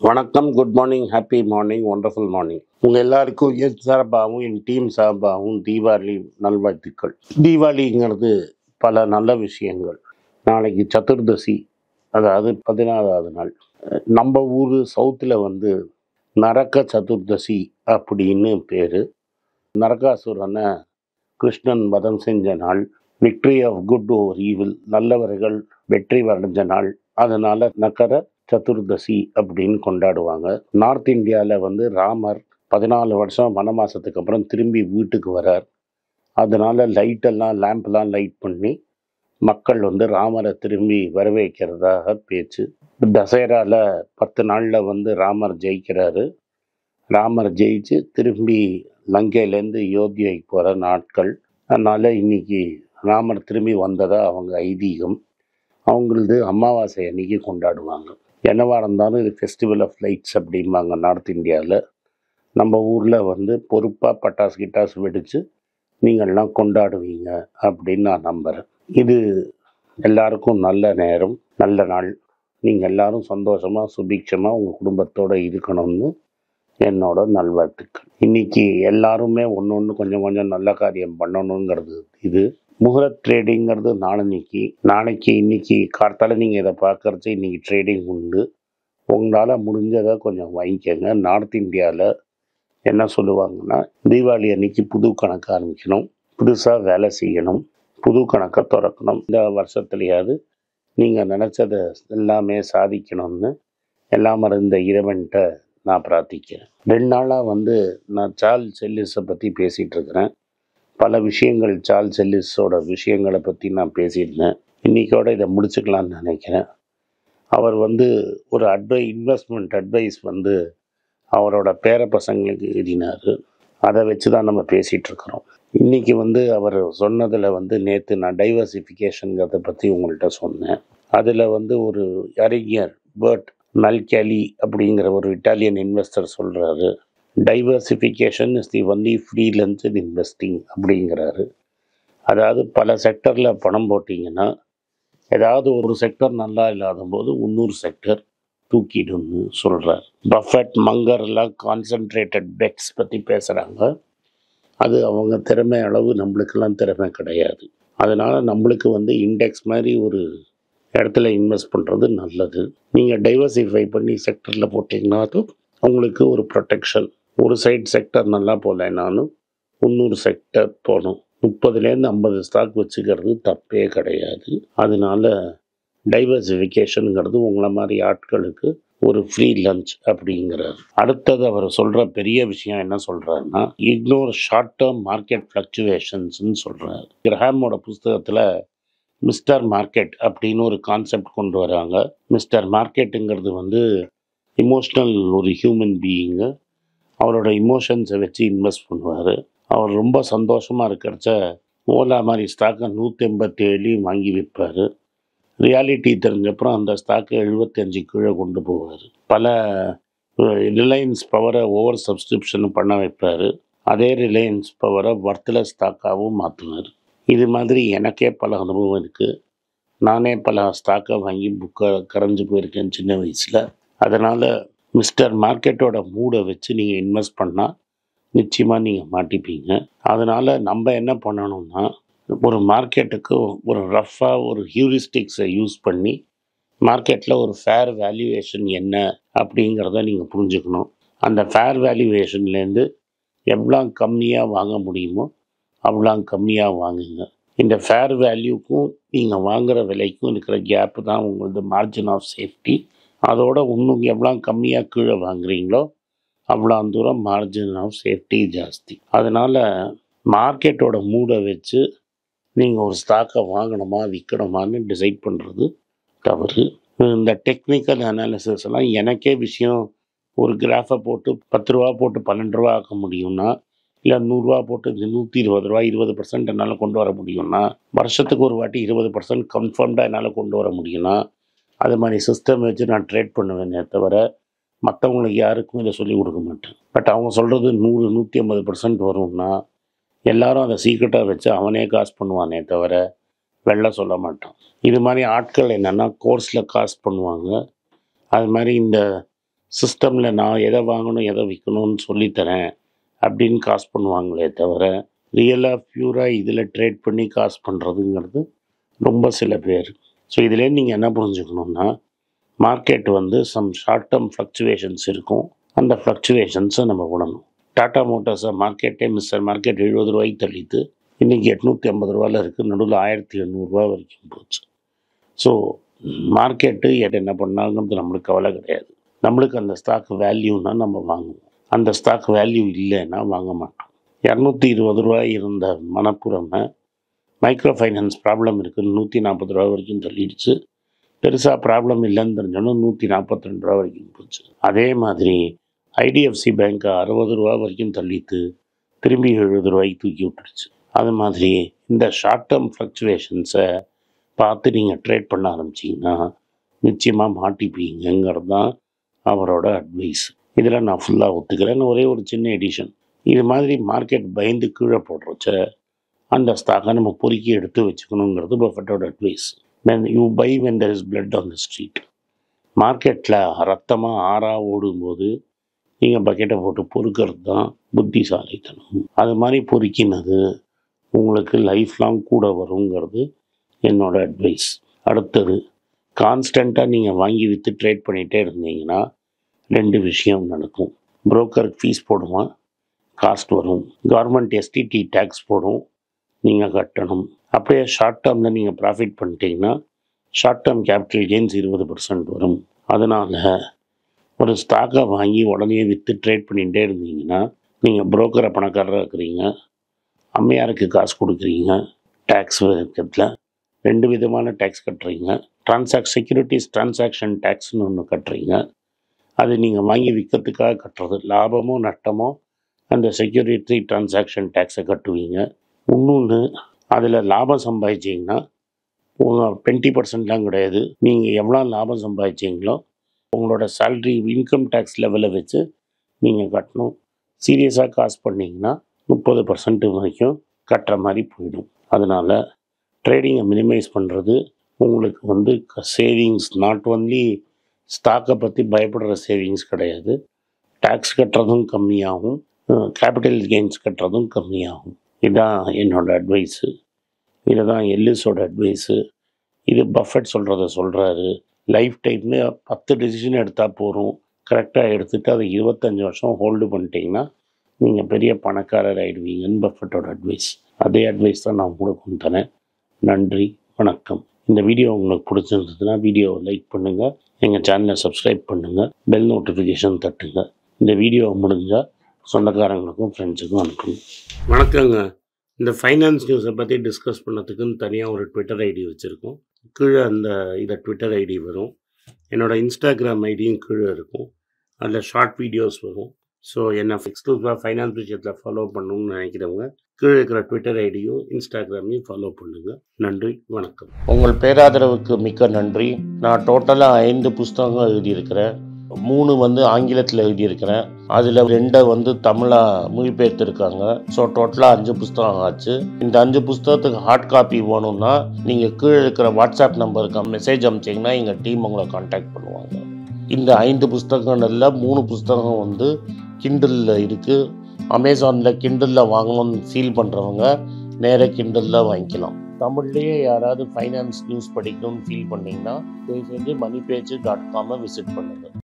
வணக்கம் good morning happy morning wonderful morning உங்கள் எல்லாருக்கும் என் சார்பாகவும் என் டீம் சார்பாகவும் தீபாவளி நல்வாழ்த்துக்கள் தீபாவளிங்கிறது பல நல்ல விஷயங்கள் நாளைக்கு சதுர்தசி அதாவது பதினாறாவது நாள் அஹ் நம்ம ஊர் சவுத்தில் வந்து நரக சதுர்தசி அப்படின்னு பேர் நரகாசுரனை கிருஷ்ணன் வதம் செஞ்ச நாள் victory of good over evil நல்லவர்கள் வெற்றி அடைஞ்ச நாள் அதனால நக்கர சதுர்தசி அப்படின்னு கொண்டாடுவாங்க நார்த் இந்தியாவில் வந்து ராமர் பதினாலு வருஷம் வனவாசத்துக்கு அப்புறம் திரும்பி வீட்டுக்கு வரார் அதனால லைட்டெல்லாம் லேம்ப்லாம் லைட் பண்ணி மக்கள் வந்து ராமரை திரும்பி வரவேற்கிறதாக பேச்சு தசேரால பத்து நாளில் வந்து ராமர் ஜெயிக்கிறாரு ராமர் ஜெயிச்சு திரும்பி லங்கையிலேருந்து யோத்தியைக்கு போகிற நாட்கள் அதனால் இன்னைக்கு ராமர் திரும்பி வந்ததா அவங்க ஐதீகம் அவங்களது அமாவாசை அன்னைக்கு கொண்டாடுவாங்க என்னவா இருந்தாலும் இது ஃபெஸ்டிவல் ஆஃப் லைட்ஸ் அப்படிம்பாங்க நார்த் இந்தியாவில் நம்ம ஊரில் வந்து பொறுப்பாக பட்டாசு கிட்டாசு வெடித்து நீங்கள்லாம் கொண்டாடுவீங்க அப்படின்னு நான் நம்புகிறேன் இது எல்லாருக்கும் நல்ல நேரம் நல்ல நாள் நீங்கள் எல்லாரும் சந்தோஷமாக சுபிக்ஷமாக உங்கள் குடும்பத்தோடு இருக்கணும்னு என்னோட நல்வாழ்த்துக்கள் இன்னைக்கு எல்லாருமே ஒன்று ஒன்று கொஞ்சம் கொஞ்சம் நல்ல காரியம் பண்ணணுங்கிறது இது முகூர்த் ட்ரேடிங்கிறது நாளன்னைக்கு நாளைக்கு இன்னைக்கு கார்த்தால நீங்கள் இதை பார்க்கறச்சு இன்னைக்கு ட்ரேடிங் உண்டு உங்களால் முடிஞ்சதை கொஞ்சம் வாங்கிக்கோங்க நார்த் இந்தியாவில் என்ன சொல்லுவாங்கன்னா தீபாவளி அன்னைக்கு புது கணக்கு ஆரம்பிக்கணும் புதுசாக வேலை செய்யணும் புது கணக்கை திறக்கணும் இந்த வருஷத்துலையாவது நீங்கள் நினச்சதை எல்லாமே சாதிக்கணும்னு எல்லாம் இருந்த இறைவன்கிட்ட நான் பிரார்த்திக்கிறேன் ரெண்டு நாளாக வந்து நான் சார்ல் செல்லிஸை பற்றி பேசிகிட்டு இருக்கிறேன் பல விஷயங்கள் சார்ல் செல்லிஸோட விஷயங்களை பற்றி நான் பேசியிருந்தேன் இன்றைக்கோட இதை முடிச்சுக்கலான்னு நினைக்கிறேன் அவர் வந்து ஒரு அட்வை இன்வெஸ்ட்மெண்ட் அட்வைஸ் வந்து அவரோட பேர பசங்களுக்கு எழுதினார் அதை வச்சு தான் நம்ம பேசிகிட்டு இருக்கிறோம் இன்றைக்கி வந்து அவர் சொன்னதில் வந்து நேற்று நான் டைவர்சிஃபிகேஷனுங்கிறத பற்றி உங்கள்கிட்ட சொன்னேன் அதில் வந்து ஒரு அறிஞர் பேர்ட் மல்கேலி அப்படிங்கிற ஒரு இட்டாலியன் இன்வெஸ்டர் சொல்கிறாரு diversification is the only free lunch in investing அப்படிங்கிறாரு அதாவது பல செக்டரில் பணம் போட்டிங்கன்னா ஏதாவது ஒரு செக்டர் நல்லா இல்லாத போது இன்னொரு செக்டர் தூக்கிடும்னு சொல்கிறார் பஃபட் மங்கர் எல்லாம் கான்சன்ட்ரேட்டட் பெட்ஸ் பற்றி பேசுகிறாங்க அது அவங்க திறமை அளவு நம்மளுக்கெல்லாம் திறமை கிடையாது அதனால் நம்மளுக்கு வந்து இண்டெக்ஸ் மாதிரி ஒரு இடத்துல இன்வெஸ்ட் பண்ணுறது நல்லது நீங்கள் டைவர்சிஃபை பண்ணி செக்டரில் போட்டிங்கன்னா அது உங்களுக்கு ஒரு ப்ரொடெக்ஷன் ஒரு சைடு செக்டர் நல்லா போகலைனாலும் இன்னொரு செக்டர் போகணும் முப்பதுலேருந்து ஐம்பது ஸ்டாக் வச்சுக்கிறது தப்பே கிடையாது அதனால டைவர்சிஃபிகேஷனுங்கிறது உங்களை மாதிரி ஆட்களுக்கு ஒரு ஃப்ரீ லஞ்ச் அப்படிங்கிறார் அடுத்தது அவர் சொல்கிற பெரிய விஷயம் என்ன சொல்கிறாருன்னா இக்னோர் ஷார்ட் டேர்ம் மார்க்கெட் ஃப்ளக்சுவேஷன்ஸ்னு சொல்கிறார் கிரஹாமோட புஸ்தகத்தில் மிஸ்டர் மார்க்கெட் அப்படின்னு ஒரு கான்செப்ட் கொண்டு வராங்க மிஸ்டர் மார்க்கெட்டுங்கிறது வந்து இமோஷ்னல் ஒரு ஹியூமன் பீயிங்கு அவரோட இமோஷன்ஸை வச்சு இன்வெஸ்ட் பண்ணுவார் அவர் ரொம்ப சந்தோஷமாக இருக்கிறச்ச ஓலா மாதிரி ஸ்டாக்கை நூற்றி எண்பத்தி ஏழையும் வாங்கி விற்பார் ரியாலிட்டி தெரிஞ்சப்புறம் அந்த ஸ்டாக்கை எழுபத்தஞ்சு கீழே கொண்டு போவார் பல ரிலையன்ஸ் பவரை ஓவர் சப்ஸ்கிரிப்ஷன் பண்ண வைப்பார் அதே ரிலையன்ஸ் பவரை வர்த்தில் ஸ்டாக்காகவும் மாற்றுவார் இது மாதிரி எனக்கே பல அனுபவம் இருக்குது நானே பல ஸ்டாக்கை வாங்கி புக்கை கரைஞ்சு போயிருக்கேன் சின்ன வயசில் அதனால் மிஸ்டர் மார்க்கெட்டோட மூடை வச்சு நீங்கள் இன்வெஸ்ட் பண்ணால் நிச்சயமாக நீங்கள் மாட்டிப்பீங்க அதனால் நம்ம என்ன பண்ணணும்னா ஒரு மார்க்கெட்டுக்கு ஒரு ரஃப்பாக ஒரு ஹியூரிஸ்டிக்ஸை யூஸ் பண்ணி மார்க்கெட்டில் ஒரு ஃபேர் வேல்யூவேஷன் என்ன அப்படிங்கிறத நீங்கள் புரிஞ்சுக்கணும் அந்த ஃபேர் வேல்யூவேஷன்லேருந்து எவ்வளோ கம்மியாக வாங்க முடியுமோ அவ்வளோ கம்மியாக வாங்குங்க இந்த ஃபேர் வேல்யூக்கும் நீங்கள் வாங்குகிற விலைக்கும் இருக்கிற கேப்பு தான் உங்களது மார்ஜின் ஆஃப் சேஃப்டி அதோட இன்னும் எவ்வளோ கம்மியாக கீழே வாங்குறீங்களோ அவ்வளோ தூரம் மார்ஜின் ஆஃப் சேஃப்டி ஜாஸ்தி அதனால் மார்க்கெட்டோட மூடை வச்சு நீங்கள் ஒரு ஸ்டாக்கை வாங்கணுமா விற்கணுமான்னு டிசைட் பண்ணுறது தவறு இந்த டெக்னிக்கல் அனாலிசிஸ் எல்லாம் எனக்கே விஷயம் ஒரு கிராஃபை போட்டு பத்து ரூபா போட்டு பன்னெண்டு ரூபா ஆக்க முடியும்னா இல்லை நூறுரூவா போட்டு நூற்றி இருபது ரூபா இருபது பர்சன்ட் என்னால் கொண்டு வர முடியும்னா வருஷத்துக்கு ஒரு வாட்டி இருபது பர்சன்ட் கன்ஃபார்ம்டாக என்னால் கொண்டு வர முடியும்னா அது மாதிரி சிஸ்டம் வச்சு நான் ட்ரேட் பண்ணுவேனே தவிர மற்றவங்களுக்கு யாருக்கும் இதை சொல்லிக் கொடுக்க மாட்டேன் பட் அவங்க சொல்கிறது நூறு நூற்றி ஐம்பது பர்சன்ட் வரும்னா எல்லாரும் அதை சீக்கிரட்டாக வச்சு அவனே காசு பண்ணுவானே தவிர வெளில சொல்ல மாட்டான் இது மாதிரி ஆட்கள் என்னென்னா கோர்ஸில் காசு பண்ணுவாங்க அது மாதிரி இந்த சிஸ்டமில் நான் எதை வாங்கணும் எதை விற்கணும்னு சொல்லித்தரேன் அப்படின்னு காசு பண்ணுவாங்களே தவிர ரியலாக பியூராக இதில் ட்ரேட் பண்ணி காசு பண்ணுறதுங்கிறது ரொம்ப சில பேர் ஸோ இதிலே நீங்கள் என்ன புரிஞ்சுக்கணுன்னா மார்க்கெட் வந்து சம் ஷார்ட் டேர்ம் ஃப்ளக்சுவேஷன்ஸ் இருக்கும் அந்த ஃப்ளக்சுவேஷன்ஸை நம்ம உணரணும் டாடா மோட்டார்ஸை மார்க்கெட்டே மிஸ்டர் மார்க்கெட் எழுபது ரூபாய்க்கு தள்ளிட்டு இன்றைக்கி எட்நூற்றி ஐம்பது ரூபாயில் இருக்குது நடுவில் ஆயிரத்தி எண்ணூறுரூவா வரைக்கும் போச்சு ஸோ மார்க்கெட்டு என்ன பண்ணாங்கிறது நம்மளுக்கு கவலை கிடையாது நம்மளுக்கு அந்த ஸ்டாக் வேல்யூனா நம்ம வாங்குவோம் அந்த ஸ்டாக் வேல்யூ இல்லைன்னா வாங்க மாட்டோம் இரநூத்தி இருபது ரூபாய் இருந்த மனப்புறமை மைக்ரோ ஃபைனான்ஸ் ப்ராப்ளம் இருக்குன்னு நூற்றி நாற்பது ரூபா வரைக்கும் தள்ளிடுச்சு பெருசாக ப்ராப்ளம் இல்லைன்னு தெரிஞ்சோன்னா நூற்றி நாற்பத்தி ரெண்டு ரூபா வரைக்கும் போச்சு அதே மாதிரி ஐடிஎஃப்சி பேங்க்கை அறுபது ரூபா வரைக்கும் தள்ளிட்டு திரும்பி எழுபது ரூபாய்க்கு தூக்கி விட்டுருச்சு அது மாதிரி இந்த ஷார்ட் டேர்ம் ஃப்ளக்சுவேஷன்ஸை பார்த்து நீங்கள் ட்ரேட் பண்ண ஆரம்பிச்சிங்கன்னா நிச்சயமாக மாட்டிப்பீங்கிறது தான் அவரோட அட்வைஸ் இதில் நான் ஃபுல்லாக ஒத்துக்கிறேன் ஒரே ஒரு சின்ன எடிஷன் இது மாதிரி மார்க்கெட் பயந்து கீழே போடுறச்ச அந்த ஸ்டாக்கை நம்ம பொறுக்கி எடுத்து வச்சுக்கணுங்கிறது பஃபட்டோட advice when you buy when there is blood on the street மார்க்கெட்டில் ரத்தமாக ஆறாக ஓடும்போது நீங்கள் பக்கெட்டை போட்டு பொறுக்கிறது தான் புத்திசாலித்தனம் அது மாதிரி பொறுக்கினது உங்களுக்கு லைஃப் லாங் கூட வருங்கிறது என்னோட அட்வைஸ் அடுத்தது கான்ஸ்டண்ட்டாக நீங்கள் வாங்கி விற்று ட்ரேட் பண்ணிகிட்டே இருந்தீங்கன்னா ரெண்டு விஷயம் நடக்கும் புரோக்கருக்கு ஃபீஸ் போடுவான் காஸ்ட் வரும் கவர்மெண்ட் எஸ்டிடி டேக்ஸ் போடும் நீங்கள் கட்டணும் அப்படியே ஷார்ட் டேர்மில் நீங்கள் ப்ராஃபிட் பண்ணிட்டீங்கன்னா ஷார்ட் டேர்ம் கேபிட்டல் கெயின்ஸ் இருபது பர்சன்ட் வரும் அதனால் ஒரு ஸ்டாக்கை வாங்கி உடனே விற்று ட்ரேட் பண்ணிகிட்டே இருந்தீங்கன்னா நீங்கள் புரோக்கரை பணக்காரராக இருக்கிறீங்க அம்மையாருக்கு காசு கொடுக்குறீங்க டேக்ஸ் இருக்கிறதுல ரெண்டு விதமான டேக்ஸ் கட்டுறீங்க ட்ரான்சாக்ட் செக்யூரிட்டிஸ் டிரான்சாக்ஷன் டேக்ஸ்னு ஒன்று கட்டுறீங்க அது நீங்கள் வாங்கி விற்கிறதுக்காக கட்டுறது லாபமோ நட்டமோ அந்த செக்யூரிட்டி டிரான்சாக்ஷன் டேக்ஸை கட்டுவீங்க இன்னொன்று அதில் லாபம் சம்பாதிச்சிங்கன்னா உங்கள் டுவெண்ட்டி பர்சன்ட்லாம் கிடையாது நீங்கள் எவ்வளோ லாபம் சம்பாதிச்சிங்களோ உங்களோட சேல்ரி இன்கம் டேக்ஸ் லெவலை வச்சு நீங்கள் கட்டணும் சீரியஸாக காசு பண்ணிங்கன்னா முப்பது பர்சன்ட் வரைக்கும் கட்டுற மாதிரி போயிடும் அதனால் ட்ரேடிங்கை மினிமைஸ் பண்ணுறது உங்களுக்கு வந்து சேவிங்ஸ் நாட் ஒன்லி ஸ்டாக்கை பற்றி பயப்படுற சேவிங்ஸ் கிடையாது டேக்ஸ் கட்டுறதும் கம்மியாகும் கேபிட்டல் கெயின்ஸ் கட்டுறதும் கம்மியாகும் இதுதான் என்னோட அட்வைஸு இதை தான் எல்லிஸோட அட்வைஸு இது பஃபெட் சொல்கிறத சொல்கிறாரு லைஃப் டைம்னு பத்து டெசிஷன் எடுத்தால் போகிறோம் கரெக்டாக எடுத்துகிட்டு அதை இருபத்தஞ்சி வருஷம் ஹோல்டு பண்ணிட்டீங்கன்னா நீங்கள் பெரிய பணக்காரர் ஆகிடுவீங்கன்னு பஃபெட்டோட அட்வைஸ் அதே அட்வைஸ் தான் நான் உங்களுக்கு தரேன் நன்றி வணக்கம் இந்த வீடியோ உங்களுக்கு பிடிச்சிருந்ததுன்னா வீடியோவை லைக் பண்ணுங்கள் எங்கள் சேனலை சப்ஸ்கிரைப் பண்ணுங்கள் பெல் நோட்டிஃபிகேஷன் தட்டுங்க இந்த வீடியோ முடிஞ்சால் சொந்தக்காரங்களுக்கும் ஃப்ரெண்ட்ஸுக்கும் அனுப்புங்க வணக்கங்க இந்த ஃபைனான்ஸ் நியூஸை பற்றி டிஸ்கஸ் பண்ணதுக்குன்னு தனியாக ஒரு ட்விட்டர் ஐடி வச்சுருக்கோம் கீழே அந்த இதை ட்விட்டர் ஐடி வரும் என்னோடய இன்ஸ்டாகிராம் ஐடியும் கீழே இருக்கும் அதில் ஷார்ட் வீடியோஸ் வரும் ஸோ என்னை எக்ஸ்க்ளூசிவாக ஃபைனான்ஸ் விஷயத்தில் ஃபாலோ பண்ணணும்னு நினைக்கிறவங்க கீழே இருக்கிற ட்விட்டர் ஐடியும் இன்ஸ்டாகிராமையும் ஃபாலோ பண்ணுங்கள் நன்றி வணக்கம் உங்கள் பேராதரவுக்கு மிக்க நன்றி நான் டோட்டலாக ஐந்து புஸ்தகங்கள் எழுதியிருக்கிறேன் மூணு வந்து ஆங்கிலத்தில் எழுதியிருக்கிறேன் அதில் ரெண்டை வந்து தமிழாக மொழிபெயர்த்துருக்காங்க ஸோ டோட்டலாக அஞ்சு புஸ்தகம் ஆச்சு இந்த அஞ்சு புஸ்தகத்துக்கு ஹார்ட் காப்பி வேணும்னா நீங்கள் கீழே இருக்கிற வாட்ஸ்அப் நம்பருக்கு மெசேஜ் அனுப்பிச்சிங்கன்னா எங்கள் டீம் உங்களை காண்டாக்ட் பண்ணுவாங்க இந்த ஐந்து புஸ்தகங்களில் மூணு புஸ்தகம் வந்து கிண்டலில் இருக்குது அமேசானில் கிண்டலில் வாங்கணும்னு ஃபீல் பண்ணுறவங்க நேராக கிண்டலில் வாங்கிக்கலாம் தமிழ்லேயே யாராவது ஃபைனான்ஸ் நியூஸ் படிக்கணும்னு ஃபீல் பண்ணிங்கன்னா தயவு செஞ்சு மணி பேஜ் டாட் காமை விசிட் பண்ணுங்கள்